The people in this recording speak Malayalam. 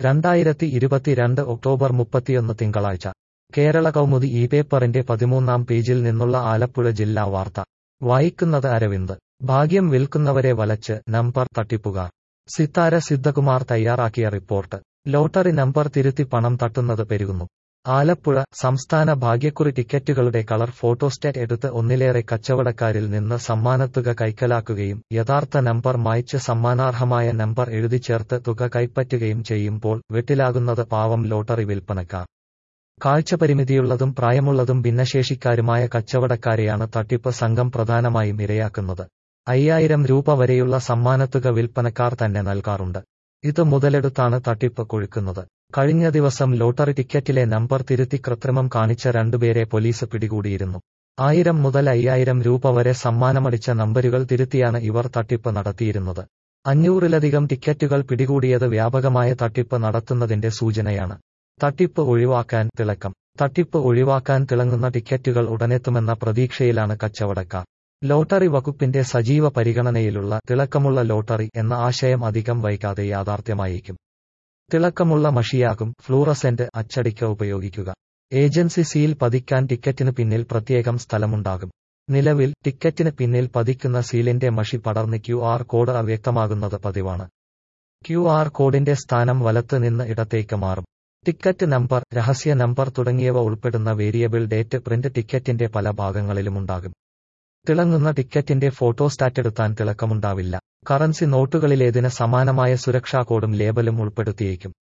രണ്ടായിരത്തി ഇരുപത്തിരണ്ട് ഒക്ടോബർ മുപ്പത്തിയൊന്ന് തിങ്കളാഴ്ച കേരള കൗമുദി ഈ പേപ്പറിന്റെ പതിമൂന്നാം പേജിൽ നിന്നുള്ള ആലപ്പുഴ ജില്ലാ വാർത്ത വായിക്കുന്നത് അരവിന്ദ് ഭാഗ്യം വിൽക്കുന്നവരെ വലച്ച് നമ്പർ തട്ടിപ്പുകാർ സിത്താര സിദ്ധകുമാർ തയ്യാറാക്കിയ റിപ്പോർട്ട് ലോട്ടറി നമ്പർ തിരുത്തി പണം തട്ടുന്നത് പെരുകുന്നു ആലപ്പുഴ സംസ്ഥാന ഭാഗ്യക്കുറി ടിക്കറ്റുകളുടെ കളർ ഫോട്ടോസ്റ്റാറ്റ് എടുത്ത് ഒന്നിലേറെ കച്ചവടക്കാരിൽ നിന്ന് സമ്മാനത്തുക കൈക്കലാക്കുകയും യഥാർത്ഥ നമ്പർ മായ്ച്ച് സമ്മാനാർഹമായ നമ്പർ എഴുതിച്ചേർത്ത് തുക കൈപ്പറ്റുകയും ചെയ്യുമ്പോൾ വെട്ടിലാകുന്നത് പാവം ലോട്ടറി വിൽപ്പനക്കാർ കാഴ്ചപരിമിതിയുള്ളതും പ്രായമുള്ളതും ഭിന്നശേഷിക്കാരുമായ കച്ചവടക്കാരെയാണ് തട്ടിപ്പ് സംഘം പ്രധാനമായും ഇരയാക്കുന്നത് അയ്യായിരം രൂപ വരെയുള്ള സമ്മാനത്തുക വിൽപ്പനക്കാർ തന്നെ നൽകാറുണ്ട് ഇത് മുതലെടുത്താണ് തട്ടിപ്പ് കൊഴുക്കുന്നത് കഴിഞ്ഞ ദിവസം ലോട്ടറി ടിക്കറ്റിലെ നമ്പർ തിരുത്തി കൃത്രിമം കാണിച്ച രണ്ടുപേരെ പോലീസ് പിടികൂടിയിരുന്നു ആയിരം മുതൽ അയ്യായിരം രൂപ വരെ സമ്മാനമടിച്ച നമ്പരുകൾ തിരുത്തിയാണ് ഇവർ തട്ടിപ്പ് നടത്തിയിരുന്നത് അഞ്ഞൂറിലധികം ടിക്കറ്റുകൾ പിടികൂടിയത് വ്യാപകമായ തട്ടിപ്പ് നടത്തുന്നതിന്റെ സൂചനയാണ് തട്ടിപ്പ് ഒഴിവാക്കാൻ തിളക്കം തട്ടിപ്പ് ഒഴിവാക്കാൻ തിളങ്ങുന്ന ടിക്കറ്റുകൾ ഉടനെത്തുമെന്ന പ്രതീക്ഷയിലാണ് കച്ചവടക്കാർ ലോട്ടറി വകുപ്പിന്റെ സജീവ പരിഗണനയിലുള്ള തിളക്കമുള്ള ലോട്ടറി എന്ന ആശയം അധികം വൈകാതെ യാഥാർത്ഥ്യമായേക്കും തിളക്കമുള്ള മഷിയാകും ഫ്ലൂറസെന്റ് അച്ചടിക്ക ഉപയോഗിക്കുക ഏജൻസി സീൽ പതിക്കാൻ ടിക്കറ്റിന് പിന്നിൽ പ്രത്യേകം സ്ഥലമുണ്ടാകും നിലവിൽ ടിക്കറ്റിന് പിന്നിൽ പതിക്കുന്ന സീലിന്റെ മഷി പടർന്ന് ക്യു ആർ കോഡ് അവ്യക്തമാകുന്നത് പതിവാണ് ക്യു ആർ കോഡിന്റെ സ്ഥാനം വലത്ത് നിന്ന് ഇടത്തേക്ക് മാറും ടിക്കറ്റ് നമ്പർ രഹസ്യ നമ്പർ തുടങ്ങിയവ ഉൾപ്പെടുന്ന വേരിയബിൾ ഡേറ്റ് പ്രിന്റ് ടിക്കറ്റിന്റെ പല ഭാഗങ്ങളിലുമുണ്ടാകും തിളങ്ങുന്ന ടിക്കറ്റിന്റെ ഫോട്ടോസ്റ്റാറ്റെടുത്താൻ തിളക്കമുണ്ടാവില്ല കറൻസി നോട്ടുകളിലേതിന് സമാനമായ സുരക്ഷാ കോഡും ലേബലും ഉൾപ്പെടുത്തിയേക്കും